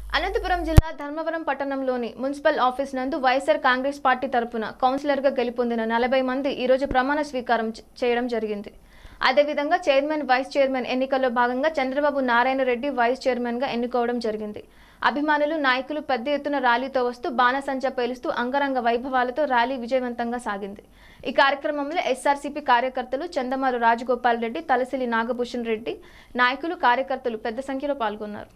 అనంతపురం జిల్లా ధర్మవరం పట్టణంలోని municipal office నందు వైఎస్ఆర్ కాంగ్రెస్ పార్టీ తరపున కౌన్సిలర్గా గెలుపొందిన నలభై మంది ఈరోజు ప్రమాణ స్వీకారం చే- చేయడం జరిగింది అదేవిధంగా చైర్మన్ వైస్ చైర్మన్ ఎన్నికల్లో భాగంగా చంద్రబాబు నారాయణ రెడ్డి వైస్ చైర్మన్గా ఎన్నుకోవడం జరిగింది అభిమానులు నాయకులు పెద్ద ఎత్తున ర్యాలీతో వస్తూ బాణసంచా పేలుస్తూ అంగరంగ వైభవాలతో ర్యాలీ విజయవంతంగా సాగింది ఈ కార్యక్రమంలో ఎస్ఆర్సీపీ కార్యకర్తలు చందమారు రాజగోపాల్ రెడ్డి తలసిలి నాగభూషణ్ రెడ్డి నాయకులు కార్యకర్తలు పెద్ద సంఖ్యలో పాల్గొన్నారు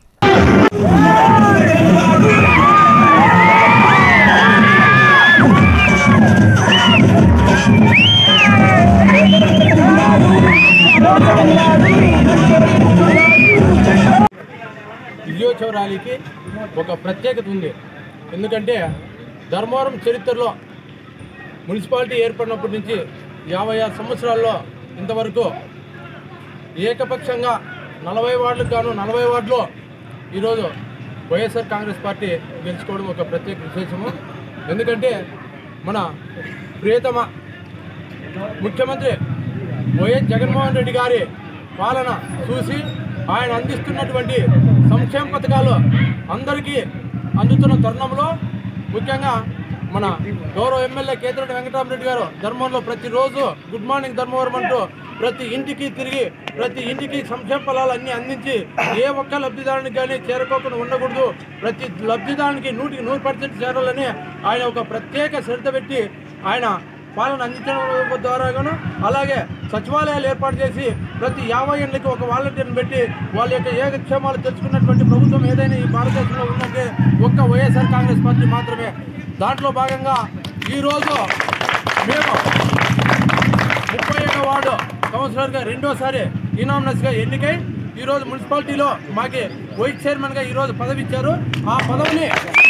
విజయోత్సవ ర్యాలీకి ఒక ప్రత్యేకత ఉంది ఎందుకంటే ధర్మవరం చరిత్రలో మున్సిపాలిటీ ఏర్పడినప్పటి నుంచి యాభై ఆరు సంవత్సరాల్లో ఇంతవరకు ఏకపక్షంగా నలభై వార్డులకు గాను నలభై వార్డులో ఈరోజు వైఎస్ఆర్ కాంగ్రెస్ పార్టీ గెలుచుకోవడం ఒక ప్రత్యేక విశేషము ఎందుకంటే మన ప్రియతమ ముఖ్యమంత్రి వైఎస్ జగన్మోహన్ రెడ్డి గారి పాలన చూసి ఆయన అందిస్తున్నటువంటి సంక్షేమ పథకాలు అందరికీ అందుతున్న తరుణంలో ముఖ్యంగా మన గౌరవ ఎమ్మెల్యే కేతిరెడ్డి వెంకటరామరెడ్డి గారు ధర్మంలో ప్రతిరోజు గుడ్ మార్నింగ్ ధర్మవరం అంటూ ప్రతి ఇంటికి తిరిగి ప్రతి ఇంటికి సంక్షేమ ఫలాలు అన్ని అందించి ఏ ఒక్క లబ్ధిదారునికి కానీ చేరుకోకుండా ఉండకూడదు ప్రతి లబ్ధిదారునికి నూటికి నూరు పర్సెంట్ చేరాలని ఆయన ఒక ప్రత్యేక శ్రద్ధ పెట్టి ఆయన పాలన అందించడం ద్వారాగాను అలాగే సచివాలయాలు ఏర్పాటు చేసి ప్రతి యాభై ఏళ్ళకి ఒక వాలంటీర్ని పెట్టి వాళ్ళ యొక్క ఏకక్షేమాలు తెచ్చుకున్నటువంటి ప్రభుత్వం ఏదైనా ఈ భారతదేశంలో ఉందంటే ఒక్క వైఎస్ఆర్ కాంగ్రెస్ పార్టీ మాత్రమే దాంట్లో భాగంగా ఈరోజు మేము ముప్పై ఏడో వార్డు కౌన్సిలర్గా రెండోసారి ఇనామినస్గా ఎన్నికై ఈరోజు మున్సిపాలిటీలో మాకి వైస్ చైర్మన్గా ఈరోజు పదవి ఇచ్చారు ఆ పదవిని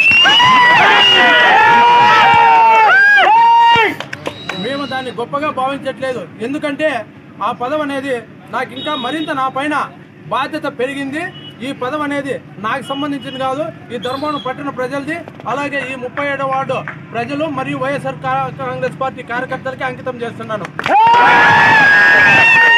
మేము దాన్ని గొప్పగా భావించట్లేదు ఎందుకంటే ఆ పదవి అనేది నాకు ఇంకా మరింత నా పైన బాధ్యత పెరిగింది ఈ పదవి అనేది నాకు సంబంధించింది కాదు ఈ ధర్మవరం పట్టణ ప్రజలది అలాగే ఈ ముప్పై ఏడో వార్డు ప్రజలు మరియు వైఎస్ఆర్ కా- కాంగ్రెస్ పార్టీ కార్యకర్తలకి అంకితం చేస్తున్నాను